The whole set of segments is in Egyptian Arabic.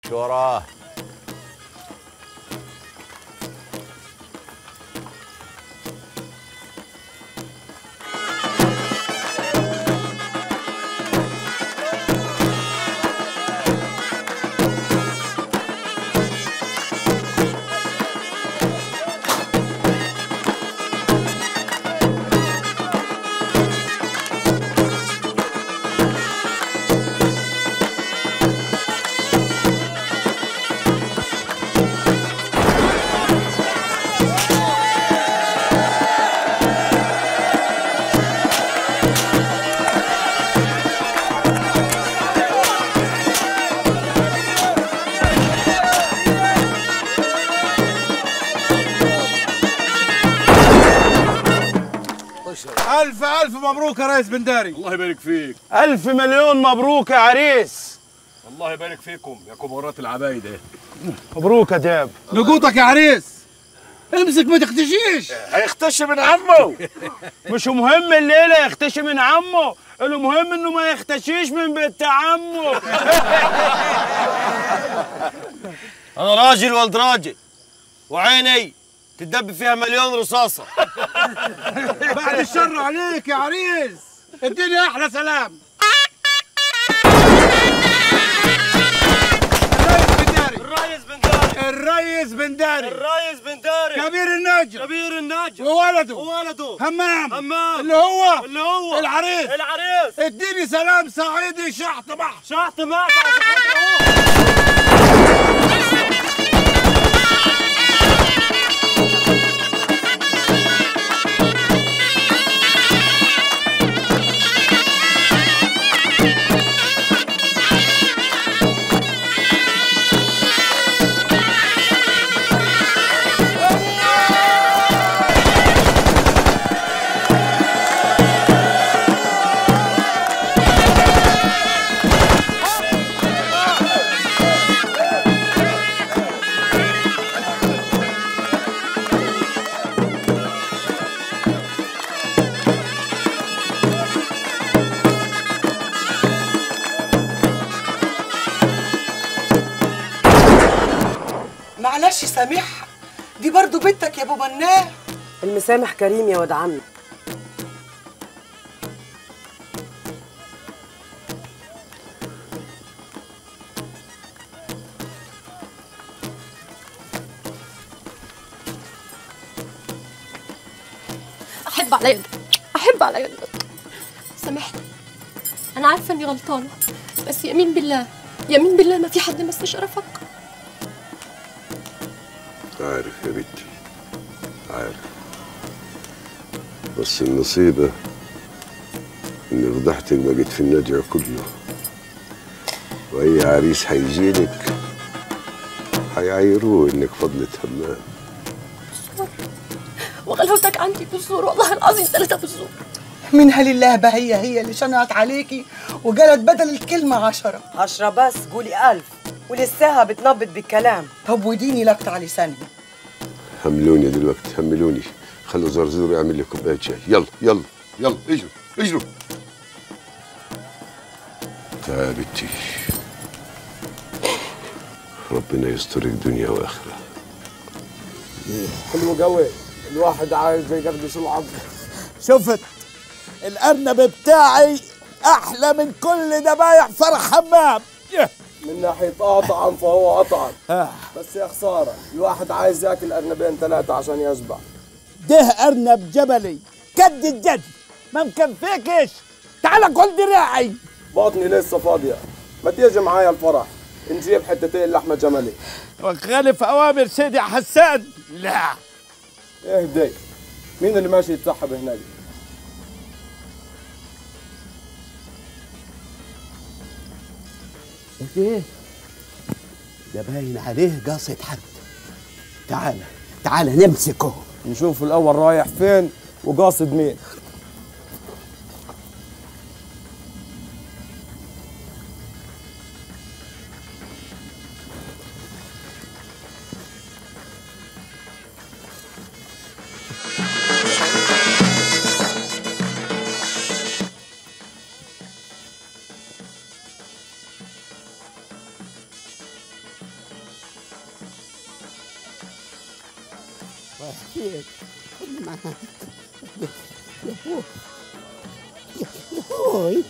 امشي وراه ألف ألف مبروك يا ريس بنداري الله يبارك فيك ألف مليون مبروك يا عريس الله يبارك فيكم يا كبارات العبايدة مبروك يا دياب نقوطك يا عريس امسك ما تختشيش هيختش من عمه مش مهم الليلة يختشي من عمه المهم انه ما يختشيش من بنت عمه انا راجل ولد راجل وعيني تدب فيها مليون رصاصه بعد الشر عليك يا عريس اديني أحلى سلام الريس بنداري الريس بنداري الريس بنداري كبير النجم كبير الناجم وولده وولده همام همام اللي هو اللي هو العريس العريس اديني سلام صعيدي شحط بحر شحط مات عشان خاطر أهو. معلش سامحها دي برضو بنتك يا ابو مناه المسامح كريم يا واد عمي احب على يدك احب على يدك سامحني انا عارفه اني غلطانه بس يمين بالله يمين بالله ما في حد مس شرفك عارف يا بنتي عارف بس النصيبة إني فضحتك بقيت في النجع كله وأي عريس هيجيلك هيعايروه إنك فضلة همام وغلاوتك عندي بالزور والله العظيم ثلاثه بالزور منها لله بهي هي اللي شنعت عليكي وقالت بدل الكلمة عشرة عشرة بس قولي ألف ولساها بتنبط بالكلام طب وديني لقطة على لساني حملوني دلوقتي حملوني خلوا زرزور يعمل لي كوباية شاي يلا يلا يلا اجروا اجروا تعال يا بنتي ربنا يسترك دنيا واخره حلو قوي الواحد عايز يقردش العظم شفت الارنب بتاعي احلى من كل ذبايح فرح حمام من ناحية أطعم فهو أطعم بس يا خسارة الواحد عايز ياكل أرنبين ثلاثة عشان يشبع ده أرنب جبلي كد الجد ما مكفيكش تعال كل دراعي بطني لسه فاضية ما تيجي معايا الفرح نجيب حتتين لحمة جملي وخالف أوامر سيدي حسان لا اهدي مين اللي ماشي يتسحب هناك ايه ده باين عليه قاصد حد تعال تعال نمسكه نشوف الأول رايح فين وقاصد مين فين خدني معاك يا يا بوي يا يا بوي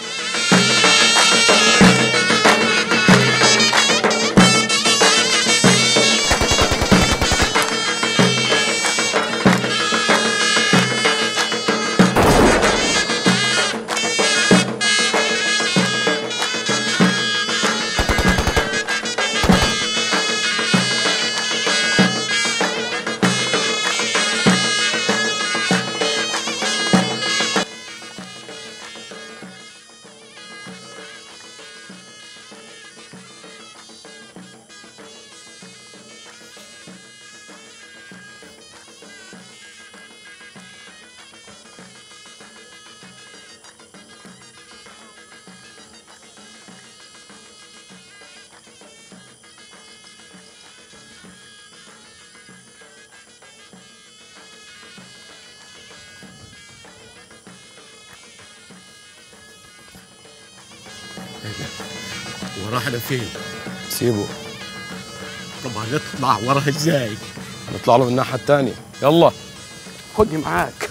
وراح فين؟ سيبه طب هنطلع وراه ازاي؟ نطلع له من الناحيه الثانيه يلا خدني معاك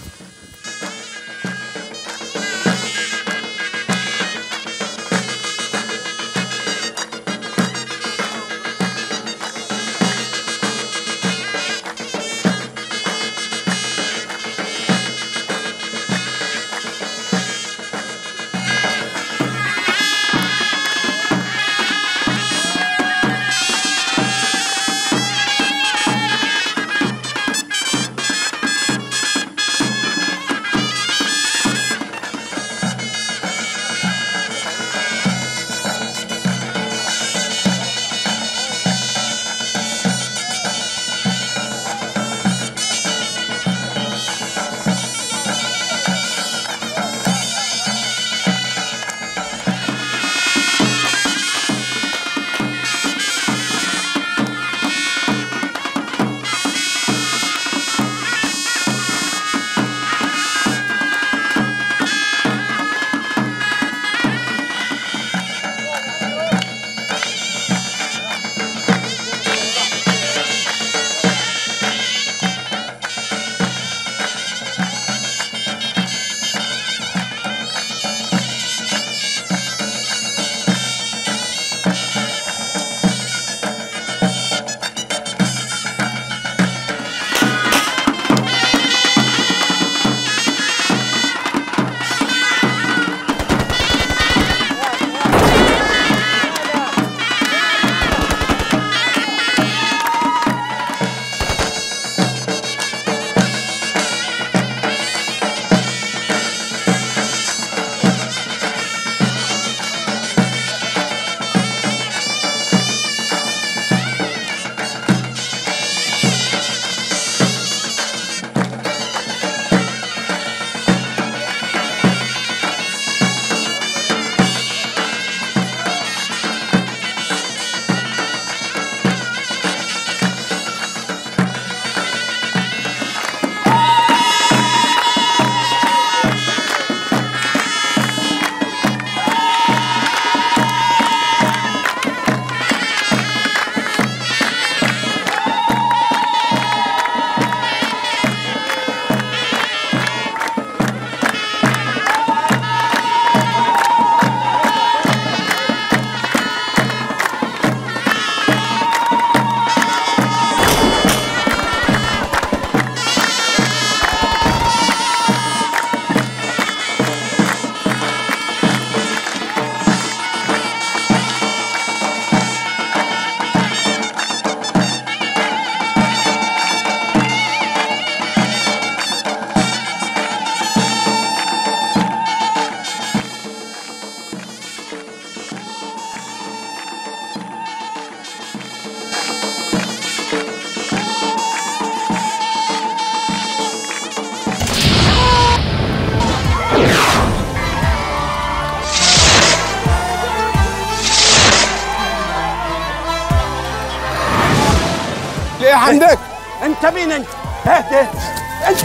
ليه عندك؟ انت مين انت؟ اهدى انت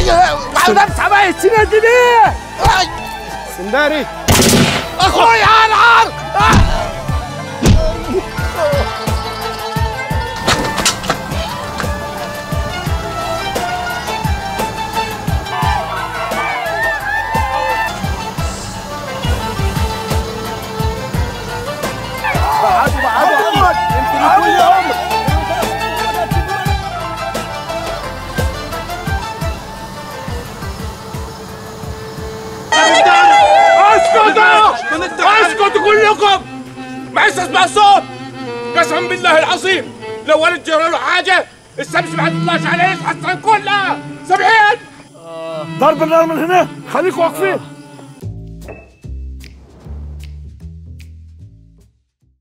عاوز حبايب السنة دي ليه؟ سنداري اخويا انعر اسكتوا كلكم ما يسمع الصوت قسما بالله العظيم لو ولد جرى له حاجه الشمس ما هتطلعش عليه يتحسن كلها سامعين ضرب النار من هنا خليكم واقفين